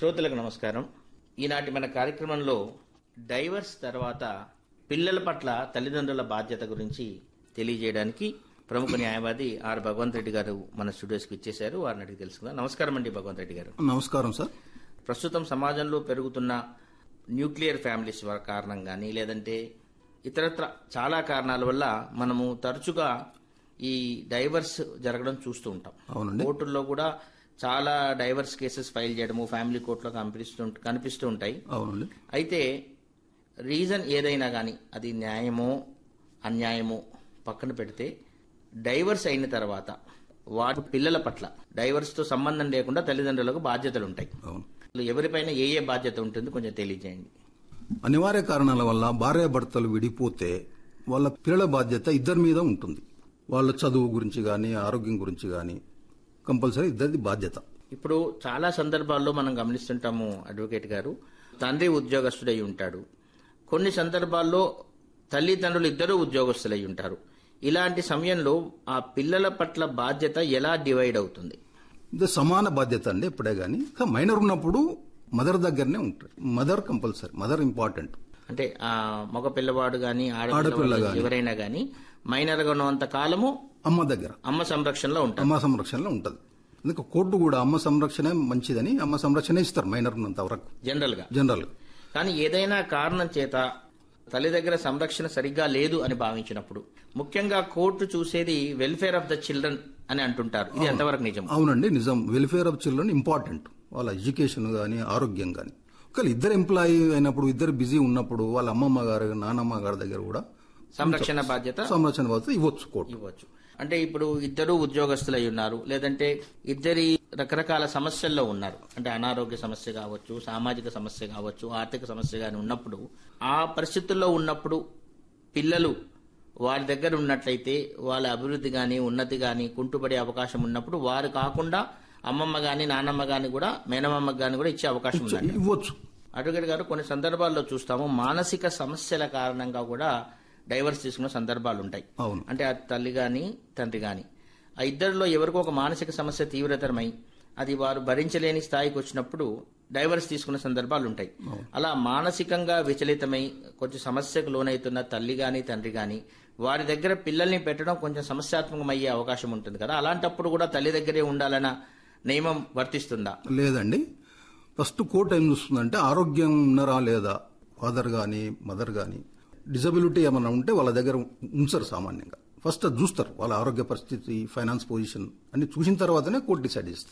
శ్రోతలకు నమస్కారం ఈనాటి మన కార్యక్రమంలో డైవర్స్ తర్వాత పిల్లల పట్ల తల్లిదండ్రుల బాధ్యత గురించి తెలియజేయడానికి ప్రముఖ న్యాయవాది ఆర్ భగవంత్ రెడ్డి గారు మన స్టూడియోస్కి ఇచ్చేశారు వారిని అడిగి తెలుసుకుందాం నమస్కారం అండి భగవంత్ రెడ్డి గారు నమస్కారం సార్ ప్రస్తుతం సమాజంలో పెరుగుతున్న న్యూక్లియర్ ఫ్యామిలీస్ వ- కారణం కానీ లేదంటే ఇతరత్ర చాలా కారణాల వల్ల మనము తరచుగా ఈ డైవర్స్ జరగడం చూస్తూ ఉంటాం అవునండి కోర్టుల్లో కూడా చాలా డైవర్స్ కేసెస్ ఫైల్ చేయడము ఫ్యామిలీ కోర్టులో కనిపిస్తూ కనిపిస్తూ ఉంటాయి అవునండి అయితే రీజన్ ఏదైనా కానీ అది న్యాయమో అన్యాయమో పక్కన పెడితే డైవర్స్ అయిన తర్వాత వాటి పిల్లల పట్ల డైవర్స్ తో సంబంధం లేకుండా తల్లిదండ్రులకు బాధ్యతలు ఉంటాయి అవును ఎవరిపైన ఏ ఏ బాధ్యత ఉంటుంది కొంచెం తెలియజేయండి అనివార్య కారణాల వల్ల భార్యాభర్తలు విడిపోతే వాళ్ళ పిల్లల బాధ్యత ఇద్దరి మీద ఉంటుంది వాళ్ళ చదువు గురించి కానీ ఆరోగ్యం గురించి కానీ కంపల్సరీ ఇద్దరిది బాధ్యత ఇప్పుడు చాలా సందర్భాల్లో మనం గమనిస్తుంటాము అడ్వకేట్ గారు తండ్రి ఉద్యోగస్తుడై ఉంటాడు కొన్ని సందర్భాల్లో తల్లిదండ్రులు ఇద్దరూ ఉద్యోగస్తులై ఉంటారు ఇలాంటి సమయంలో ఆ పిల్లల పట్ల బాధ్యత ఎలా డివైడ్ అవుతుంది ఇది సమాన బాధ్యత అండి ఎప్పుడే కానీ మైనర్ ఉన్నప్పుడు మదర్ దగ్గరనే ఉంటారు మదర్ కంపల్సరీ మదర్ ఇంపార్టెంట్ అంటే ఆ మగ పిల్లవాడు గాని ఆడపిల్ల ఆడపిల్ల గాని. ఎవరైనా గాని మైనర్ గా ఉన్నంత కాలము అమ్మ దగ్గర అమ్మ సంరక్షణలో ఉంటారు అమ్మ సంరక్షణలో ఉంటుంది అందుకే కోర్టు కూడా అమ్మ సంరక్షణే మంచిదని అమ్మ సంరక్షణ ఇస్తారు మైనర్ ఉన్నంత వరకు జనరల్ గా జనరల్ కానీ ఏదైనా కారణం చేత తల్లి దగ్గర సంరక్షణ సరిగ్గా లేదు అని భావించినప్పుడు ముఖ్యంగా కోర్టు చూసేది వెల్ఫేర్ ఆఫ్ ద చిల్డ్రన్ అని అంటుంటారు ఇది ఎంతవరకు నిజం అవునండి నిజం వెల్ఫేర్ ఆఫ్ చిల్డ్రన్ ఇంపార్టెంట్ వాళ్ళ ఎడ్యుకేషన్ కానీ ఆరోగ్యం కానీ ఒకవేళ ఇద్దరు ఎంప్లాయీ అయినప్పుడు ఇద్దరు బిజీ ఉన్నప్పుడు వాళ్ళ అమ్మమ్మ గారు నానమ్మ గారి దగ్గర కూడా సంరక్షణ బాధ్యత సంరక్షణ బాధ్యత ఇవ్వచ్చు కోర్టు ఇవ్వచ్చు అంటే ఇప్పుడు ఇద్దరు ఉద్యోగస్తులై ఉన్నారు లేదంటే ఇద్దరి రకరకాల సమస్యల్లో ఉన్నారు అంటే అనారోగ్య సమస్య కావచ్చు సామాజిక సమస్య కావచ్చు ఆర్థిక సమస్య కానీ ఉన్నప్పుడు ఆ పరిస్థితుల్లో ఉన్నప్పుడు పిల్లలు వారి దగ్గర ఉన్నట్లయితే వాళ్ళ అభివృద్ధి కానీ ఉన్నతి కానీ కుంటుపడే అవకాశం ఉన్నప్పుడు వారు కాకుండా అమ్మమ్మ గాని నానమ్మ గాని కూడా మేనమామకి గాని కూడా ఇచ్చే అవకాశం ఉంది ఇవ్వచ్చు అడ్వకేట్ గారు కొన్ని సందర్భాల్లో చూస్తాము మానసిక సమస్యల కారణంగా కూడా డైవర్స్ తీసుకున్న సందర్భాలు ఉంటాయి అవును అంటే ఆ తల్లి గాని తండ్రి గాని ఆ ఇద్దరిలో ఎవరికో ఒక మానసిక సమస్య తీవ్రతరమై అది వారు భరించలేని స్థాయికి వచ్చినప్పుడు డైవర్స్ తీసుకున్న సందర్భాలు ఉంటాయి అలా మానసికంగా విచలితమై కొంచెం సమస్యకు లోనైతున్న తల్లి గాని తండ్రి గాని వారి దగ్గర పిల్లల్ని పెట్టడం కొంచెం సమస్యాత్మకమయ్యే అవకాశం ఉంటుంది కదా అలాంటప్పుడు కూడా తల్లి దగ్గరే ఉండాలన్న నియమం వర్తిస్తుందా లేదండి ఫస్ట్ కోర్టు ఏం చూస్తుందంటే ఆరోగ్యం ఉన్నారా లేదా ఫాదర్ కానీ మదర్ కానీ డిజబిలిటీ ఏమైనా ఉంటే వాళ్ళ దగ్గర ఉంచరు సామాన్యంగా ఫస్ట్ అది చూస్తారు వాళ్ళ ఆరోగ్య పరిస్థితి ఫైనాన్స్ పొజిషన్ అన్ని చూసిన తర్వాతనే కోర్టు డిసైడ్ చేస్తుంది